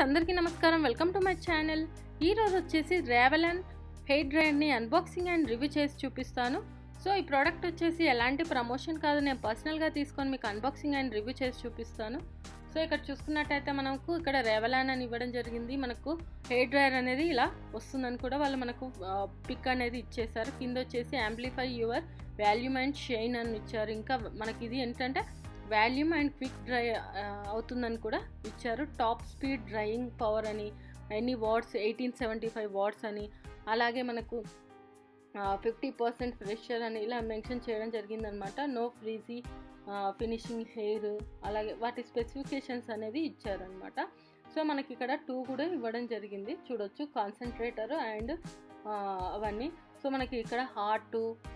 అందరికీ నమస్కారం welcome to my channel ఈరోజు వచ్చేసి రేవలన్ హెయిర్ డ్రైయర్ని అన్బాక్సింగ్ అండ్ రివ్యూ చేసి చూపిస్తాను సో ఈ ప్రోడక్ట్ వచ్చేసి ఎలాంటి ప్రమోషన్ కాదు నేను పర్సనల్గా తీసుకొని మీకు అన్బాక్సింగ్ అండ్ రివ్యూ చేసి చూపిస్తాను సో ఇక్కడ చూసుకున్నట్టయితే మనకు ఇక్కడ రేవలాన్ అని ఇవ్వడం జరిగింది మనకు హెయిర్ డ్రైయర్ అనేది ఇలా వస్తుందని కూడా వాళ్ళు మనకు పిక్ అనేది ఇచ్చేసారు కింద వచ్చేసి amplify your volume and shine అని ఇచ్చారు ఇంకా మనకి ఇది ఏంటంటే వాల్యూమ్ అండ్ క్విక్ డ్రై అవుతుందని కూడా ఇచ్చారు టాప్ స్పీడ్ డ్రైయింగ్ పవర్ అని ఎన్ని watts eighteen seventy five watts అని అలాగే మనకు ఫిఫ్టీ పర్సెంట్ ఫ్రెషర్ అని ఇలా మెన్షన్ చేయడం జరిగిందనమాట నో ఫ్రీజీ ఫినిషింగ్ హెయిర్ అలాగే వాటి స్పెసిఫికేషన్స్ అనేది ఇచ్చారనమాట సో మనకి ఇక్కడ టూ కూడా ఇవ్వడం జరిగింది చూడొచ్చు కాన్సన్ట్రేటర్ అండ్ అవన్నీ సో మనకి ఇక్కడ హార్ట్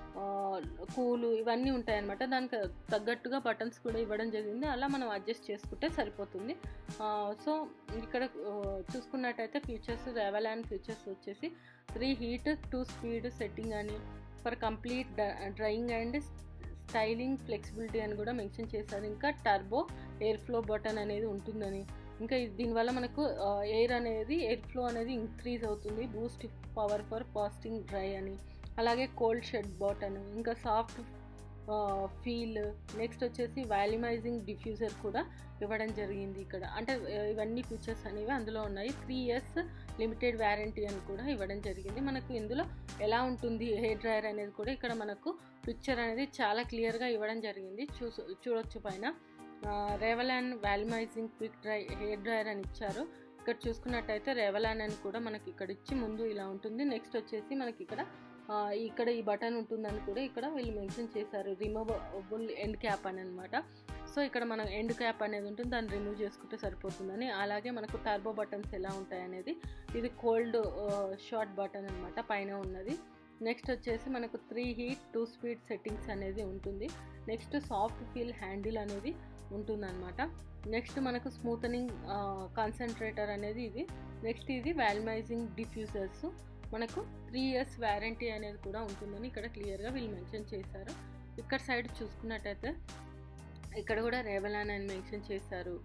కూలు ఇవన్నీ ఉంటాయన్నమాట దానికి తగ్గట్టుగా బటన్స్ కూడా ఇవ్వడం జరిగింది అలా మనం అడ్జస్ట్ చేసుకుంటే సరిపోతుంది సో ఇక్కడ చూసుకున్నట్టయితే ఫీచర్స్ రెవలాన్ ఫీచర్స్ వచ్చేసి three heat two speed setting అని for complete drying and styling flexibility అని కూడా మెన్షన్ చేశారు ఇంకా టర్బో ఎయిర్ ఫ్లో బటన్ అనేది ఉంటుందని ఇంకా దీనివల్ల మనకు ఎయిర్ అనేది ఎయిర్ ఫ్లో అనేది ఇంక్రీజ్ అవుతుంది boost power for fasting dry అని అలాగే కోల్డ్ షెడ్ బాటన్ ఇంకా సాఫ్ట్ ఫీల్ నెక్స్ట్ వచ్చేసి వాల్యూమైజింగ్ డిఫ్యూజర్ కూడా ఇవ్వడం జరిగింది ఇక్కడ అంటే ఇవన్నీ ఫీచర్స్ అనేవి అందులో ఉన్నాయి త్రీ ఇయర్స్ లిమిటెడ్ వ్యారంటీ అని కూడా ఇవ్వడం జరిగింది మనకు ఇందులో ఎలా ఉంటుంది హెయిర్ డ్రైయర్ అనేది కూడా ఇక్కడ మనకు పిక్చర్ అనేది చాలా క్లియర్గా ఇవ్వడం జరిగింది చూ చూడొచ్చు పైన Revlon volumizing quick dry hair dryer అని ఇచ్చారు ఇక్కడ చూసుకున్నట్టయితే రేవలాన్ అని కూడా మనకి ఇక్కడ ఇచ్చి ముందు ఇలా ఉంటుంది నెక్స్ట్ వచ్చేసి మనకి ఇక్కడ ఇక్కడ ఈ బటన్ ఉంటుందని కూడా ఇక్కడ వీళ్ళు మెన్షన్ చేశారు రిమూవబుల్ ఎండ్ క్యాప్ అని అనమాట సో ఇక్కడ మనం ఎండ్ క్యాప్ అనేది ఉంటుంది దాన్ని రిమూవ్ చేసుకుంటే సరిపోతుందని అలాగే మనకు టర్బో బటన్స్ ఎలా ఉంటాయి అనేది ఇది కోల్డ్ షార్ట్ బటన్ అనమాట పైన ఉన్నది నెక్స్ట్ వచ్చేసి మనకు three heat two speed settings అనేది ఉంటుంది నెక్స్ట్ సాఫ్ట్ ఫీల్ హ్యాండిల్ అనేది ఉంటుందన్నమాట నెక్స్ట్ మనకు స్మూతనింగ్ కాన్సన్ట్రేటర్ అనేది ఇది నెక్స్ట్ ఇది వాల్మైజింగ్ డిఫ్యూజర్స్ మనకు త్రీ ఇయర్స్ వ్యారంటీ అనేది కూడా ఉంటుందని ఇక్కడ క్లియర్గా వీళ్ళు మెన్షన్ చేశారు ఇక్కడ సైడ్ చూసుకున్నట్టయితే ఇక్కడ కూడా రేవలాన్ అని మెన్షన్ చేశారు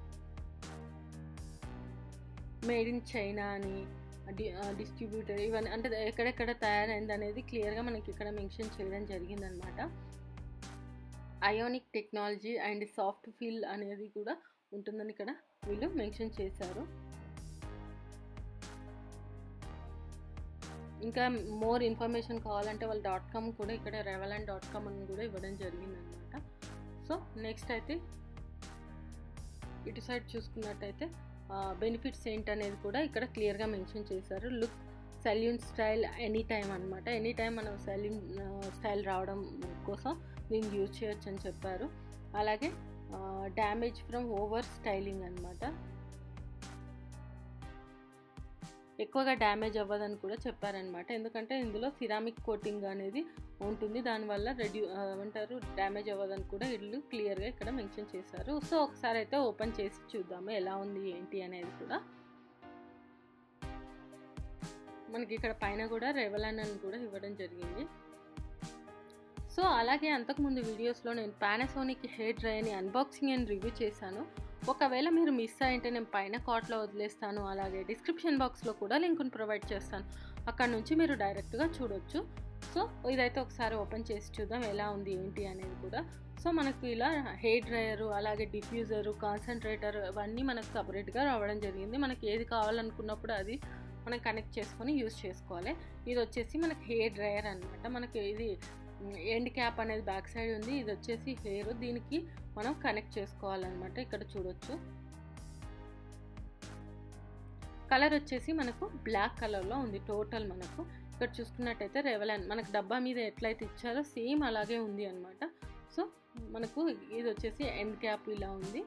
మేడ్ ఇన్ చైనా అని డిస్ట్రిబ్యూటర్ ఇవన్నీ అంటే ఎక్కడెక్కడ తయారైంది అనేది క్లియర్గా మనకి ఇక్కడ మెన్షన్ చేయడం జరిగిందనమాట ionic technology and soft feel అనేది కూడా ఉంటుందని ఇక్కడ వీళ్ళు మెన్షన్ చేశారు ఇంకా మోర్ ఇన్ఫర్మేషన్ కావాలంటే వాళ్ళు డాట్ కామ్ కూడా ఇక్కడ రెవలాన్ డాట్ కామ్ అని కూడా ఇవ్వడం జరిగిందనమాట సో నెక్స్ట్ అయితే ఇటు సైడ్ చూసుకున్నట్టయితే బెనిఫిట్స్ ఏంటనేది కూడా ఇక్కడ క్లియర్గా మెన్షన్ చేశారు look salon style any time అనమాట ఎనీ టైం మనం సెల్యూన్ స్టైల్ రావడం కోసం దీన్ని యూజ్ చేయొచ్చు అని చెప్పారు అలాగే డ్యామేజ్ ఫ్రమ్ ఓవర్ స్టైలింగ్ అనమాట ఎక్కువగా డ్యామేజ్ అవ్వదని కూడా చెప్పారనమాట ఎందుకంటే ఇందులో సిరామిక్ కోటింగ్ అనేది ఉంటుంది దానివల్ల రెడ్యూ ఏమంటారు డ్యామేజ్ అవ్వదని కూడా వీళ్ళు క్లియర్గా ఇక్కడ మెన్షన్ చేశారు సో ఒకసారి అయితే ఓపెన్ చేసి చూద్దాము ఎలా ఉంది ఏంటి అనేది కూడా మనకి ఇక్కడ పైన కూడా రెవలాన్ అని కూడా ఇవ్వడం జరిగింది సో అలాగే అంతకుముందు వీడియోస్లో నేను పానాసోనిక్ హెయిర్ డ్రైని అన్బాక్సింగ్ అండ్ రివ్యూ చేశాను ఒకవేళ మీరు మిస్ అయింటే నేను పైన కార్ట్లో వదిలేస్తాను అలాగే డిస్క్రిప్షన్ బాక్స్లో కూడా లింక్ను ప్రొవైడ్ చేస్తాను అక్కడ నుంచి మీరు డైరెక్ట్గా చూడొచ్చు సో ఇదైతే ఒకసారి ఓపెన్ చేసి చూద్దాం ఎలా ఉంది ఏంటి అనేది కూడా సో మనకు ఇలా హెయిర్ డ్రైయరు అలాగే డిఫ్యూజరు కాన్సన్ట్రేటర్ అవన్నీ మనకు సపరేట్గా రావడం జరిగింది మనకి ఏది కావాలనుకున్నప్పుడు అది మనం కనెక్ట్ చేసుకొని యూజ్ చేసుకోవాలి ఇది వచ్చేసి మనకి హెయిర్ డ్రైయర్ అనమాట మనకి ఇది ఎండ్ క్యాప్ అనేది బ్యాక్ సైడ్ ఉంది ఇది వచ్చేసి హెయిర్ దీనికి మనం కనెక్ట్ చేసుకోవాలన్నమాట ఇక్కడ చూడొచ్చు కలర్ వచ్చేసి మనకు బ్లాక్ కలర్లో ఉంది టోటల్ మనకు ఇక్కడ చూసుకున్నట్టయితే రెవలాన్ మనకు డబ్బా మీద ఎట్లయితే ఇచ్చారో సేమ్ అలాగే ఉంది అనమాట సో మనకు ఇది వచ్చేసి ఎండ్ క్యాప్ ఇలా ఉంది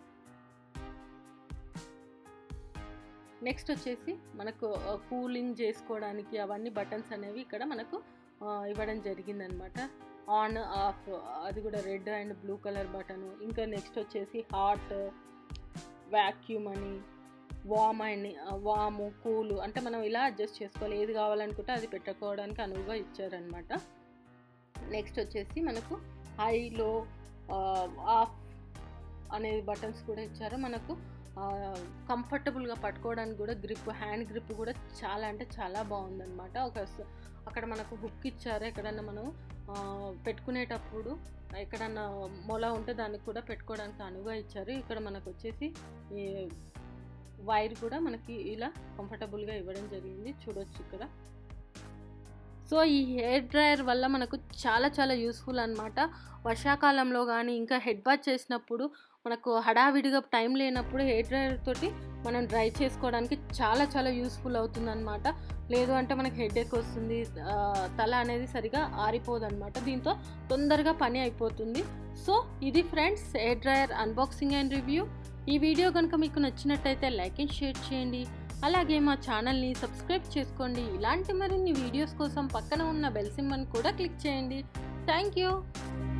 నెక్స్ట్ వచ్చేసి మనకు కూలింగ్ చేసుకోవడానికి అవన్నీ బటన్స్ అనేవి ఇక్కడ మనకు ఇవ్వడం జరిగిందనమాట ఆన్ ఆఫ్ అది కూడా red and blue colour button ఇంకా నెక్స్ట్ వచ్చేసి హాట్ వ్యాక్యూమ్ అని వామ్ అని వాము కూలు అంటే మనం ఇలా అడ్జస్ట్ చేసుకోవాలి ఏది కావాలనుకుంటే అది పెట్టుకోవడానికి అనువుగా ఇచ్చారనమాట నెక్స్ట్ వచ్చేసి మనకు హై లో ఆఫ్ అనే బటన్స్ కూడా ఇచ్చారు మనకు కంఫర్టబుల్గా పట్టుకోవడానికి కూడా గ్రిప్ హ్యాండ్ గ్రిప్ కూడా చాలా అంటే చాలా బాగుందన్నమాట ఒక స- అక్కడ మనకు హుక్ ఇచ్చారు ఎక్కడన్నా మనం ఆ, పెట్టుకునేటప్పుడు ఎక్కడన్నా మొల ఉంటే దానికి కూడా పెట్టుకోవడానికి అనువుగా ఇచ్చారు ఇక్కడ మనకు వచ్చేసి ఈ వైర్ కూడా మనకి ఇలా కంఫర్టబుల్గా ఇవ్వడం జరిగింది చూడొచ్చు ఇక్కడ సో ఈ హెయిర్ డ్రయర్ వల్ల మనకు చాలా చాలా యూస్ఫుల్ అనమాట వర్షాకాలంలో కానీ ఇంకా హెడ్ బాత్ చేసినప్పుడు మనకు హడావిడిగా టైం లేనప్పుడు హెయిర్ డ్రయర్ తోటి మనం డ్రై చేసుకోవడానికి చాలా చాలా యూస్ఫుల్ అవుతుంది అనమాట లేదు అంటే మనకి హెడ్ ఎక్ వస్తుంది ఆ, తల అనేది సరిగా ఆరిపోదు అనమాట దీంతో తొందరగా పని అయిపోతుంది సో ఇది friends hair dryer unboxing and review ఈ వీడియో కనుక మీకు నచ్చినట్టయితే లైక్ అండ్ షేర్ చేయండి అలాగే మా ఛానల్ని సబ్స్క్రైబ్ చేసుకోండి ఇలాంటి మరిన్ని వీడియోస్ కోసం పక్కన ఉన్న బెల్ సింబల్ కూడా క్లిక్ చేయండి థ్యాంక్ యూ